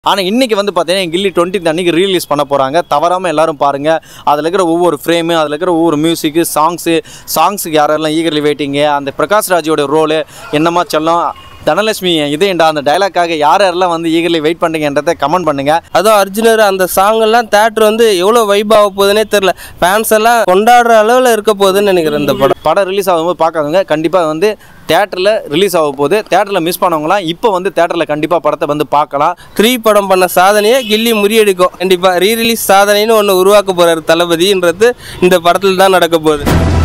ஆனால் இன்னைக்கு வந்து பார்த்தீங்கன்னா கில்லி டுவெண்ட்டி அன்னைக்கு ரீலீஸ் பண்ண போகிறாங்க தவறாமல் எல்லாரும் பாருங்கள் அதில் இருக்கிற ஒவ்வொரு ஃப்ரேமு அதில் இருக்கிற ஒவ்வொரு மியூசிக்கு சாங்ஸு சாங்ஸுக்கு யாரெல்லாம் ஈகர்லி வெயிட்டிங்கு அந்த பிரகாஷ் ராஜோட ரோலு என்னமா செல்லம் தனலட்சுமி இதேண்டா அந்த டைலாக்காக யார் யாரெல்லாம் வந்து ஈகர்லி வெயிட் பண்ணுங்கன்றதை கமெண்ட் பண்ணுங்கள் அதுவும் அர்ஜுனர் அந்த சாங் எல்லாம் தேட்டர் வந்து எவ்வளோ வைப் ஆக போகுதுன்னே தெரில ஃபேன்ஸ் எல்லாம் கொண்டாடுற அளவில் இருக்க போகுதுன்னு நினைக்கிறேன் இந்த படம் படம் ரிலீஸ் ஆகும்போது பார்க்காதவங்க கண்டிப்பாக வந்து தேட்டரில் ரிலீஸ் ஆக போகுது தேட்டரில் மிஸ் பண்ணவங்களாம் இப்போ வந்து தேட்டரில் கண்டிப்பாக படத்தை வந்து பார்க்கலாம் த்ரீ படம் பண்ண சாதனையை கில்லி முறியடிக்கும் கண்டிப்பாக ரீ ரிலீஸ் சாதனைன்னு ஒன்று உருவாக்க போகிறார் தளபதின்றது இந்த படத்தில் தான் நடக்க போகுது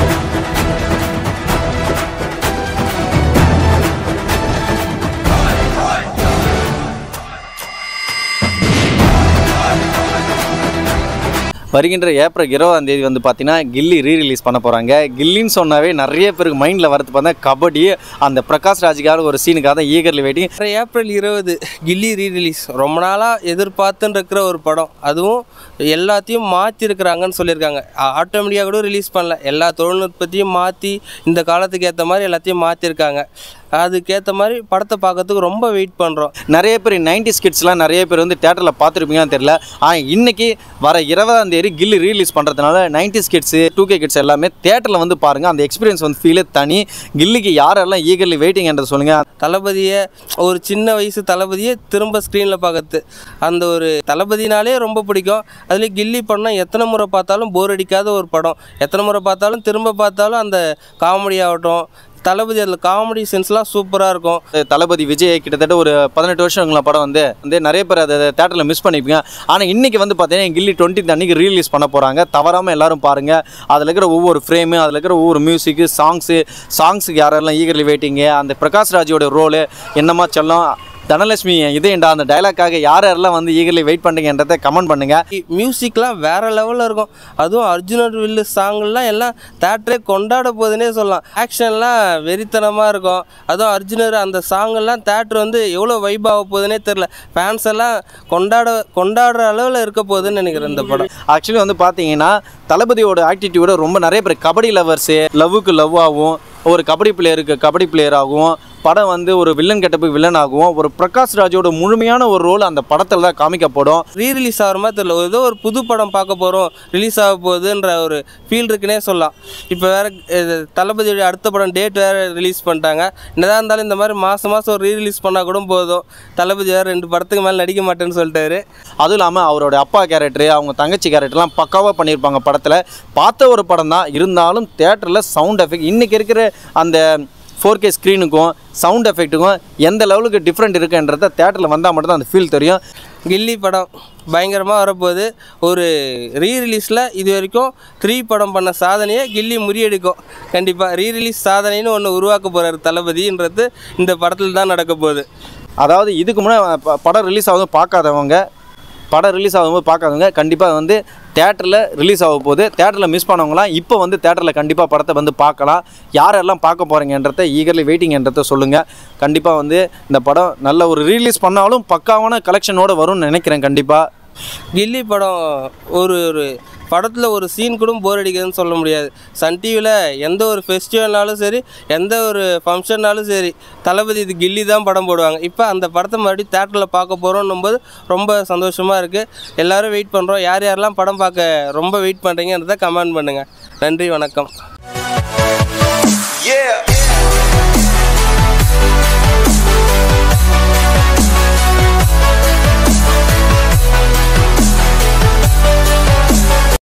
வருகின்ற ஏப்ரல் இருபதாம் தேதி வந்து பார்த்தீங்கன்னா கில்லி ரீ ரிலீஸ் பண்ண போகிறாங்க கில்லின்னு சொன்னாவே நிறைய பேருக்கு மைண்டில் வரது பார்த்தா கபடி அந்த பிரகாஷ் ராஜுக்காக ஒரு சீனுக்காக தான் ஈகர்லி வெயிட்டிங் வர ஏப்ரல் இருபது கில்லி ரீ ரிலீஸ் ரொம்ப நாளாக எதிர்பார்த்துன்னு இருக்கிற ஒரு படம் அதுவும் எல்லாத்தையும் மாற்றிருக்கிறாங்கன்னு சொல்லியிருக்காங்க ஆட்டோமேட்டிக்காக கூட ரிலீஸ் பண்ணல எல்லா தொழில்நுட்பத்தையும் மாற்றி இந்த காலத்துக்கு ஏற்ற மாதிரி எல்லாத்தையும் மாற்றிருக்காங்க அதுக்கேற்ற மாதிரி படத்தை பார்க்கறதுக்கு ரொம்ப வெயிட் பண்ணுறோம் நிறைய பேர் நைன்டி ஸ்கிட்ஸ்லாம் நிறைய பேர் வந்து தேட்டரில் பார்த்துருப்பீங்கன்னு தெரியல ஆனால் இன்னைக்கு வர இருபதாம் தேதி கில்லி ரீலீஸ் பண்ணுறதுனால nineties kids two K kids எல்லாமே தேட்டரில் வந்து பாருங்கள் அந்த எக்ஸ்பீரியன்ஸ் வந்து ஃபீலே தனி கில்லிக்கு யாரெல்லாம் ஈகர்லி வெயிட்டிங் என்றதை சொல்லுங்கள் தளபதியை ஒரு சின்ன வயசு தளபதியை திரும்ப ஸ்க்ரீனில் பார்க்கறது அந்த ஒரு தளபதினாலே ரொம்ப பிடிக்கும் அதுலேயும் கில்லி படம் எத்தனை முறை பார்த்தாலும் போர் அடிக்காத ஒரு படம் எத்தனை முறை பார்த்தாலும் திரும்ப பார்த்தாலும் அந்த காமெடி ஆகட்டும் தளபதி அதில் காமெடி சென்ஸ்லாம் சூப்பராக இருக்கும் தளபதி விஜய் கிட்டத்தட்ட ஒரு பதினெட்டு வருஷங்கள படம் வந்து வந்து நிறைய பேர் அதை தேட்டரில் மிஸ் பண்ணிப்பீங்க ஆனால் இன்னைக்கு வந்து பார்த்தீங்கன்னா கில்லி டுவெண்ட்டி அன்னைக்கு ரீலீஸ் பண்ண போகிறாங்க தவறாமல் எல்லாரும் பாருங்கள் அதில் இருக்கிற ஒவ்வொரு ஃப்ரேமு அதில் இருக்கிற ஒவ்வொரு மியூசிக்கு சாங்ஸு சாங்ஸுக்கு யாரெல்லாம் ஈகர்லி வெயிட்டிங்கு அந்த பிரகாஷ் ராஜோட ரோலு என்னமா செல்லம் தனலட்சுமி இதேண்டா அந்த டைலாக்காக யார் யாரெல்லாம் வந்து ஈகர்லி வெயிட் பண்ணுங்கன்றதை கமெண்ட் பண்ணுங்கள் மியூசிக்லாம் வேறு லெவலில் இருக்கும் அதுவும் அர்ஜுனர் வில்லு சாங்லாம் எல்லாம் தேட்டரே கொண்டாட போகுதுன்னே சொல்லலாம் ஆக்ஷன்லாம் வெறித்தனமாக இருக்கும் அதுவும் அர்ஜுனர் அந்த சாங்கெல்லாம் தேட்டர் வந்து எவ்வளோ வைப் ஆக போகுதுன்னே தெரில ஃபேன்ஸ் எல்லாம் கொண்டாட கொண்டாடுற அளவில் இருக்க போகுதுன்னு நினைக்கிறேன் இந்த படம் ஆக்சுவலி வந்து பார்த்தீங்கன்னா தளபதியோட ஆக்டிடியூட ரொம்ப நிறைய பேர் கபடி லவர்ஸு லவ்வுக்கு லவ் ஆகும் ஒரு கபடி பிளேயருக்கு கபடி பிளேயர் ஆகும் படம் வந்து ஒரு வில்லன் கெட்டப்புக்கு வில்லன் ஆகும் ஒரு பிரகாஷ் ராஜோட முழுமையான ஒரு ரோல் அந்த படத்தில் தான் காமிக்கப்படும் ரீ ரிலீஸ் ஆகிற மாதிரி தெரியல ஏதோ ஒரு புது படம் பார்க்க போகிறோம் ரிலீஸ் ஆக போகுதுன்ற ஒரு ஃபீல் இருக்குன்னே சொல்லலாம் இப்போ வேறு தளபதியோட அடுத்த படம் டேட் வேறு ரிலீஸ் பண்ணிட்டாங்க என்னதான் இருந்தாலும் இந்த மாதிரி மாதம் மாதம் ஒரு ரீ ரிலீஸ் பண்ணால் கூட போதும் தளபதி வேறு ரெண்டு படத்துக்கு மேலே நடிக்க மாட்டேன்னு சொல்லிட்டாரு அதுவும் இல்லாமல் அவரோட அப்பா கேரக்டரு அவங்க தங்கச்சி கேரக்டர்லாம் பக்காவாக பண்ணியிருப்பாங்க படத்தில் பார்த்த ஒரு படம் தான் இருந்தாலும் தேட்டரில் சவுண்ட் எஃபெக்ட் இன்றைக்கி இருக்கிற அந்த ஃபோர் கே ஸ்க்ரீனுக்கும் சவுண்ட் எஃபெக்ட்டுக்கும் எந்த லெவலுக்கு டிஃப்ரெண்ட் இருக்குன்றத தேட்டரில் வந்தால் மட்டும்தான் அந்த ஃபீல் தெரியும் கில்லி படம் பயங்கரமாக வரப்போகுது ஒரு ரீ ரிலீஸில் இது வரைக்கும் த்ரீ படம் பண்ண சாதனையை கில்லி முறியடிக்கும் கண்டிப்பாக ரீ ரிலீஸ் சாதனைன்னு ஒன்று உருவாக்க போகிறார் தளபதின்றது இந்த படத்தில் தான் நடக்க போகுது அதாவது இதுக்கு முன்னாடி ப- படம் ரிலீஸ் ஆகுது பார்க்காதவங்க படம் ரிலீஸ் ஆகும்போது பார்க்காதவங்க கண்டிப்பாக வந்து தேட்டரில் ரிலீஸ் ஆக போகுது தேட்டரில் மிஸ் பண்ணவங்களாம் இப்போ வந்து தேட்டரில் கண்டிப்பாக படத்தை வந்து பார்க்கலாம் யாரெல்லாம் பார்க்க போகிறீங்கன்றத ஈகர்லி வெயிட்டிங்கன்றத சொல்லுங்கள் கண்டிப்பாக வந்து இந்த படம் நல்ல ஒரு ரிலீஸ் பண்ணாலும் பக்காவான கலெக்ஷனோடு வரும்னு நினைக்கிறேன் கண்டிப்பாக கில்லி படம் ஒரு ஒரு படத்தில் ஒரு சீன் கூட போர் அடிக்குதுன்னு சொல்ல முடியாது சன் டிவியில் எந்த ஒரு ஃபெஸ்டிவல்னாலும் சரி எந்த ஒரு ஃபங்க்ஷன்னாலும் சரி தளபதி இது கில்லி தான் படம் போடுவாங்க இப்போ அந்த படத்தை மறுபடியும் தேட்டரில் பார்க்க போகிறோன்னும் போது ரொம்ப சந்தோஷமாக இருக்குது எல்லோரும் வெயிட் பண்ணுறோம் யார் யாரெல்லாம் படம் பார்க்க ரொம்ப வெயிட் பண்ணுறீங்கன்றதை கமெண்ட் பண்ணுங்கள் நன்றி வணக்கம் Yeah.